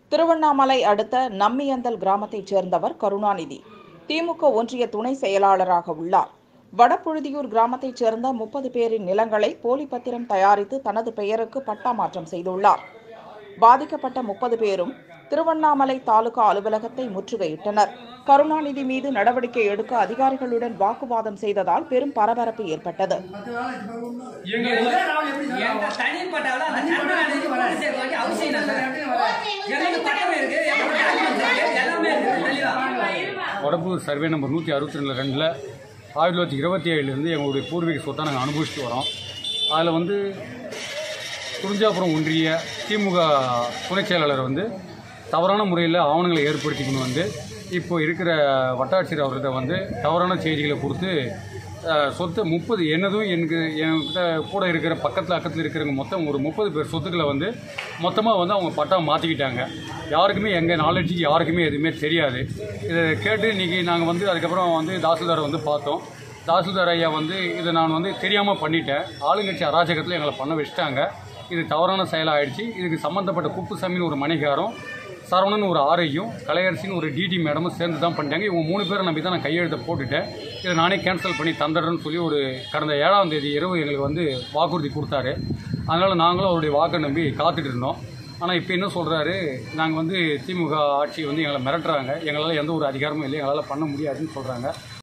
திருவண்ணாமலை அடுத்த நம்மியந்தல் கிராமத்தைச் சேர்ந்தவர் கருணாநிதி திமுக ஒன்றிய துணை செயலாளராக உள்ளார் வடபுழுதியூர் கிராமத்தைச் சேர்ந்த முப்பது பேரின் நிலங்களை போலி பத்திரம் தயாரித்து தனது பெயருக்கு பட்டா மாற்றம் செய்துள்ளார் பாதிக்கப்பட்ட முப்பது பேரும் திருவண்ணாமலை தாலுகா அலுவலகத்தை முற்றுகையிட்டனர் கருணாநிதி மீது நடவடிக்கை எடுக்க அதிகாரிகளுடன் வாக்குவாதம் செய்ததால் பெரும் பரபரப்பு ஏற்பட்டது எங்க எங்க தனிப்பட்டால அந்த கருணாநிதி போலீஸ் சேர்க்க வேண்டிய அவசியம் இல்லை சார். எங்களுக்கு பட்டம் இருக்கு எங்களுக்கு டாக்குமெண்ட்ஸ் இருக்கு எல்லாமே இருக்கு தெளிவா வடப்பூர் சர்வே நம்பர் நூற்றி அறுபத்தி ரெண்டு ரெண்டில் ஆயிரத்தி தொள்ளாயிரத்தி இருபத்தி ஏழுலேருந்து எங்களுடைய பூர்வீக சொத்தை நாங்கள் அனுபவிச்சுட்டு வரோம் அதில் வந்து குறிஞ்சாபுரம் ஒன்றிய திமுக துணைச் செயலாளர் வந்து தவறான முறையில் ஆவணங்களை ஏற்படுத்திக்கணும் வந்து இப்போ இருக்கிற வட்டாட்சியர் அவர்கிட்ட வந்து தவறான செய்திகளை கொடுத்து அஹ், சொத்து முப்பது என்னதும் எனக்கு என்கிட்ட கூட இருக்கிற பக்கத்தில் அக்கத்தில் இருக்கிறவங்க மொத்தம் ஒரு முப்பது பேர் சொத்துக்களை வந்து மொத்தமாக வந்து அவங்க பட்டா மாற்றிக்கிட்டாங்க யாருக்குமே எங்கள் நாலேஜுக்கு யாருக்குமே எதுவுமே தெரியாது இதை கேட்டு இன்றைக்கி நாங்கள் வந்து அதுக்கப்புறம் வந்து தாசில்தாரை வந்து பார்த்தோம் தாசில்தார் ஐயா வந்து இதை நான் வந்து தெரியாமல் பண்ணிட்டேன் ஆளுங்கட்சி அராஜகத்தில் எங்களை பண்ண வச்சுட்டாங்க இது தவறான செயலாகிடுச்சு இதுக்கு சம்மந்தப்பட்ட குப்புசாமின்னு ஒரு மணிகாரம் சரவணன் ஒரு ஆரையும் கலையரசின்னு ஒரு டிடி மேடமும் சேர்ந்து தான் பண்ணிட்டாங்க இவங்க மூணு பேரை நம்பி தான் நான் கையெழுத்தை போட்டுட்டேன் இதை நானே கேன்சல் பண்ணி தந்துடுறேன்னு சொல்லி ஒரு கடந்த ஏழாம் தேதி இரவு எங்களுக்கு வந்து வாக்குறுதி கொடுத்தாரு அதனால் நாங்களும் அவருடைய வாக்கை நம்பி காத்துட்டு இருந்தோம் ஆனால் இப்போ என்ன சொல்கிறாரு நாங்கள் வந்து திமுக ஆட்சி வந்து எங்களை மிரட்டுறாங்க எங்களால் எந்த ஒரு அதிகாரமும் இல்லை எங்களால் பண்ண முடியாதுன்னு சொல்கிறாங்க